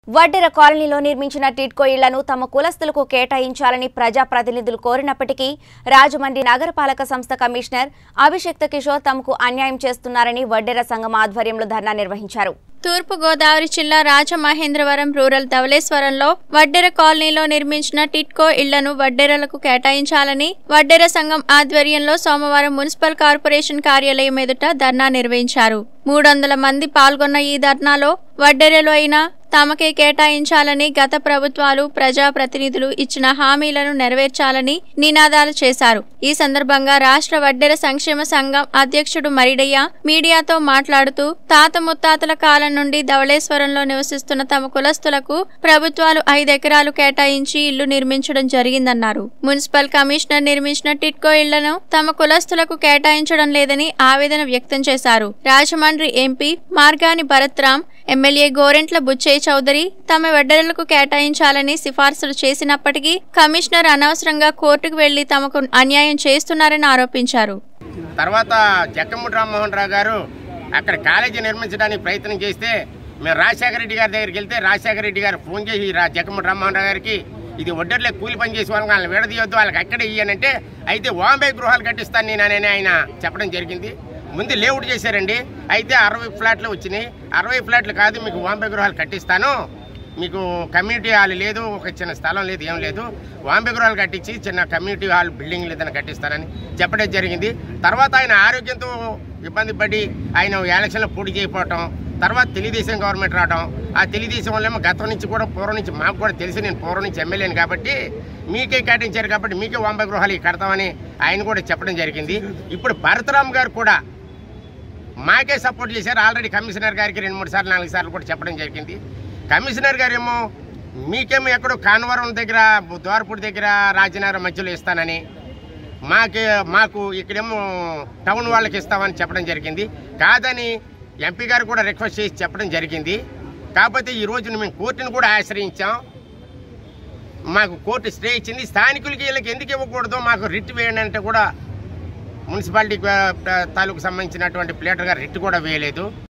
వడ్డెర కాలనీలో నిర్మించిన టిడ్కో ఇళ్లను తమ కులస్తులకు కేటాయించాలని ప్రజాప్రతినిధులు కోరినప్పటికీ రాజమండ్రి నగరపాలక సంస్థ కమిషనర్ అభిషేక్త కిషోర్ తమకు అన్యాయం చేస్తున్నారని వడ్డెర సంఘం ఆధ్వర్యంలో ధర్నా నిర్వహించారు తూర్పు గోదావరి జిల్లా రాజమహేంద్రవరం రూరల్ ధవళేశ్వరంలో వడ్డెర కాలనీలో నిర్మించిన టిట్కో ఇళ్లను వడ్డెరలకు కేటాయించాలని వడ్డెర సంఘం ఆధ్వర్యంలో సోమవారం మున్సిపల్ కార్పొరేషన్ కార్యాలయం ఎదుట ధర్నా నిర్వహించారు మూడు వందల మంది పాల్గొన్న ఈ ధర్నాలో వడ్డెరలో అయినా తమకే కేటాయించాలని గత ప్రభుత్వాలు ప్రజాప్రతినిధులు ఇచ్చిన హామీలను నెరవేర్చాలని నినాదాలు చేశారు ఈ సందర్భంగా రాష్ట్ర వడ్డెర సంక్షేమ సంఘం అధ్యక్షుడు మరిడయ్య మీడియాతో మాట్లాడుతూ తాత ముత్తాతల కాలం నుండి ధవళేశ్వరంలో నివసిస్తున్న తమ కులస్తులకు ప్రభుత్వాలు ఐదెకరాలు కేటాయించి ఇల్లు నిర్మించడం జరిగిందన్నారు మున్సిపల్ కమిషనర్ నిర్మించిన టిట్కో ఇళ్లను తమ కులస్తులకు కేటాయించడం లేదని ఆవేదన వ్యక్తం చేశారు రాజమండ్రి ఎంపీ మార్గాని భరత్రామ్ ఎమ్మెల్యే గోరెంట్ల బుచ్చయ్య చౌదరి తమ వడ్డెరలకు కేటాయించాలని సిఫార్సులు చేసినప్పటికీ కమిషనర్ అనవసరంగా కోర్టుకు వెళ్లి తమకు అన్యాయం చేస్తున్నారని ఆరోపించారు తర్వాత జక్కముడి రామ్మోహన్ రావు గారు అక్కడ కాలేజీ నిర్మించడానికి ప్రయత్నం చేస్తే మేము రాజశేఖర రెడ్డి గారి దగ్గరికి వెళ్తే రాజశేఖర రెడ్డి గారు ఫోన్ చేసి రా జక్కముడి రామ్మోహన్ రావు గారికి ఇది ఒడ్డర్లే కూలి పని చేసే వాళ్ళకి వాళ్ళని విడదీయొద్దు వాళ్ళకి అక్కడే ఇయ్యనంటే అయితే వాంబే గృహాలు కట్టిస్తాను నేను అని ఆయన చెప్పడం జరిగింది ముందు లేఅవుట్ చేశారండి అయితే అరవై ఫ్లాట్లు వచ్చినాయి అరవై ఫ్లాట్లు కాదు మీకు వాంబే గృహాలు కట్టిస్తాను మీకు కమ్యూనిటీ హాల్ లేదు ఒక చిన్న స్థలం లేదు ఏం లేదు వాంబే గృహాలు కట్టించి చిన్న కమ్యూనిటీ హాల్ బిల్డింగ్ లేదని కట్టిస్తానని చెప్పడం జరిగింది తర్వాత ఆయన ఆరోగ్యంతో ఇబ్బంది పడి ఆయన ఎలక్షన్లో పోటీ చేయకపోవటం తర్వాత తెలుగుదేశం గవర్నమెంట్ రావడం ఆ తెలుగుదేశం వల్లేమో గతం నుంచి కూడా పూర్వం నుంచి మాకు కూడా తెలిసి నేను పూర్వం నుంచి ఎమ్మెల్యేని కాబట్టి మీకే కేటాయించారు కాబట్టి మీకే వాంబే గృహాలు ఇవి కడతామని ఆయన కూడా చెప్పడం జరిగింది ఇప్పుడు భరతరామ్ గారు కూడా మాకే సపోర్ట్ చేశారు ఆల్రెడీ కమిషనర్ గారికి రెండు మూడు సార్లు నాలుగు సార్లు కూడా చెప్పడం జరిగింది కమిషనర్ గారు ఏమో మీకేమో ఎక్కడో కానవరం దగ్గర ద్వారపూడి దగ్గర రాజనగరం మధ్యలో ఇస్తానని మాకే మాకు ఇక్కడేమో టౌన్ వాళ్ళకి ఇస్తామని చెప్పడం జరిగింది కాదని ఎంపీ గారు కూడా రిక్వెస్ట్ చేసి చెప్పడం జరిగింది కాకపోతే ఈ రోజున మేము కోర్టును కూడా ఆశ్రయించాం మాకు కోర్టు స్టే ఇచ్చింది స్థానికులకి వీళ్ళకి ఎందుకు ఇవ్వకూడదు మాకు రిట్ వేయండి అంటే కూడా మున్సిపాలిటీ తాలూకు సంబంధించినటువంటి ప్లేటర్ గారు రిట్ కూడా వేయలేదు